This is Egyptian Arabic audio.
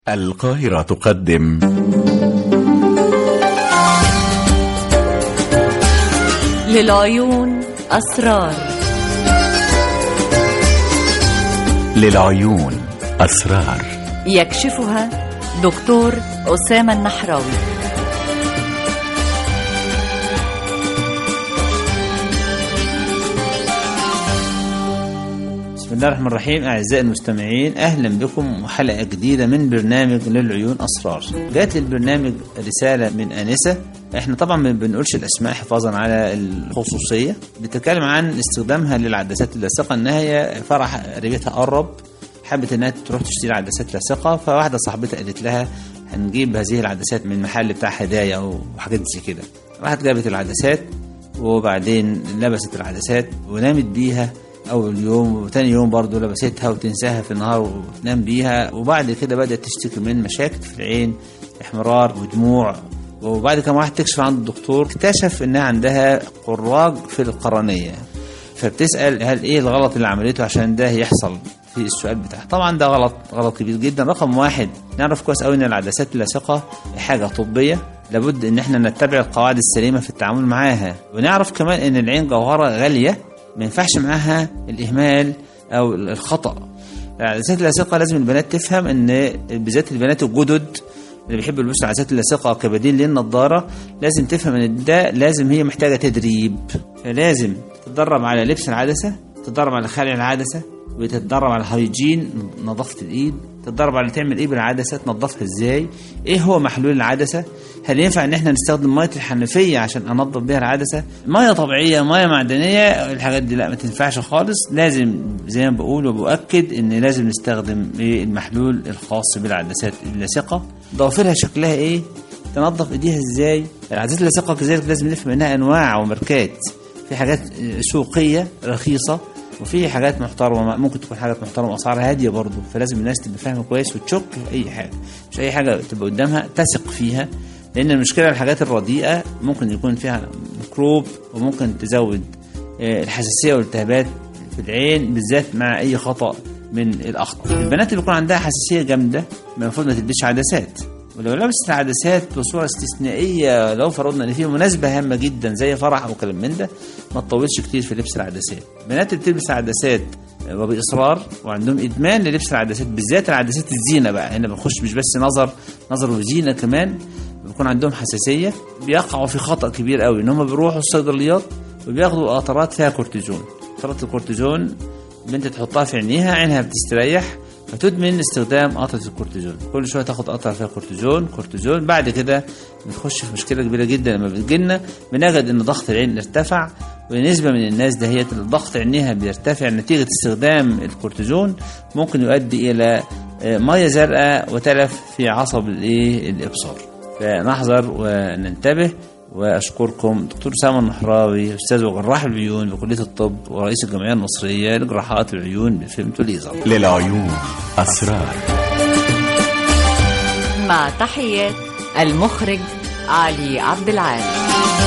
القاهرة تقدم للعيون أسرار للعيون أسرار يكشفها دكتور أسامة النحراوي بسم الله الرحمن الرحيم أعزائي المستمعين أهلا بكم وحلقة جديدة من برنامج للعيون أسرار جات للبرنامج رسالة من أنسة احنا طبعا ما بنقولش الأسماء حفاظا على الخصوصية بتتكلم عن استخدامها للعدسات اللاصقة إنها هي فرح قريبتها قرب حبت إنها تروح تشتري عدسات لاصقة فواحدة صاحبتها قالت لها هنجيب هذه العدسات من محل بتاع هدايا وحاجات زي كده راحت جابت العدسات وبعدين لبست العدسات ونامت بيها اول يوم وتاني يوم برضه لبستها وتنساها في النهار وتنام بيها وبعد كده بدات تشتكي من مشاكل في العين احمرار ودموع وبعد كم واحد تكشف عند الدكتور اكتشف انها عندها قراج في القرنيه فبتسال هل ايه الغلط اللي عملته عشان ده يحصل في السؤال بتاعها طبعا ده غلط غلط كبير جدا رقم واحد نعرف كويس قوي ان العدسات اللاصقه حاجه طبيه لابد ان احنا نتبع القواعد السليمه في التعامل معاها ونعرف كمان ان العين جوهره غاليه ما ينفعش معاها الاهمال او الخطا العدسات اللاصقه لازم البنات تفهم ان بالذات البنات الجدد اللي بيحبوا يلبسوا العدسات اللاصقه كبديل للنضاره لازم تفهم ان ده لازم هي محتاجه تدريب فلازم تتدرب على لبس العدسه تتدرب على خلع العدسه وتتدرب على الهيجين نظافه الايد تتدرب على تعمل ايه بالعدسه تنظفها ازاي ايه هو محلول العدسه هل ينفع ان احنا نستخدم ميه الحنفيه عشان انظف بيها العدسه ميه طبيعيه ميه معدنيه الحاجات دي لا ما تنفعش خالص لازم زي ما بقول وبؤكد ان لازم نستخدم إيه المحلول الخاص بالعدسات اللاصقه ضوافرها شكلها ايه تنظف ايديها ازاي العدسات اللاصقه كذلك لازم نفهم انها انواع وماركات في حاجات سوقيه رخيصه وفي حاجات محترمه ممكن تكون حاجات محترمه اسعارها هاديه برضه فلازم الناس تبقى فاهمه كويس وتشك في اي حاجه مش اي حاجه تبقى قدامها تثق فيها لان المشكله الحاجات الرديئه ممكن يكون فيها ميكروب وممكن تزود الحساسيه والالتهابات في العين بالذات مع اي خطا من الاخطاء البنات اللي بيكون عندها حساسيه جامده المفروض ما تلبسش عدسات ولو لبست العدسات بصوره استثنائيه لو فرضنا ان في مناسبه هامه جدا زي فرح او كلام من ده ما تطولش كتير في لبس العدسات البنات اللي بتلبس عدسات وباصرار وعندهم ادمان للبس العدسات بالذات العدسات الزينه بقى هنا بنخش مش بس نظر نظر وزينه كمان بيكون عندهم حساسيه بيقعوا في خطا كبير قوي ان هم بيروحوا الصيدليات وبياخدوا قطرات فيها كورتيزون قطرات الكورتيزون بنت تحطها في عينيها عينها بتستريح فتدمن استخدام قطرة الكورتيزون كل شوية تاخد قطرة فيها كورتيزون كورتيزون بعد كده بتخش في مشكلة كبيرة جدا لما بتجيلنا بنجد ان ضغط العين ارتفع ونسبة من الناس دهيت ضغط عينيها بيرتفع نتيجة استخدام الكورتيزون ممكن يؤدي إلى مية زرقاء وتلف في عصب الايه الإبصار فنحذر وننتبه واشكركم دكتور سامي النحراوي استاذ وجراح العيون بكليه الطب ورئيس الجمعيه المصريه لجراحات العيون بفيلم توليزر للعيون أسرار مع تحيات المخرج علي عبد العال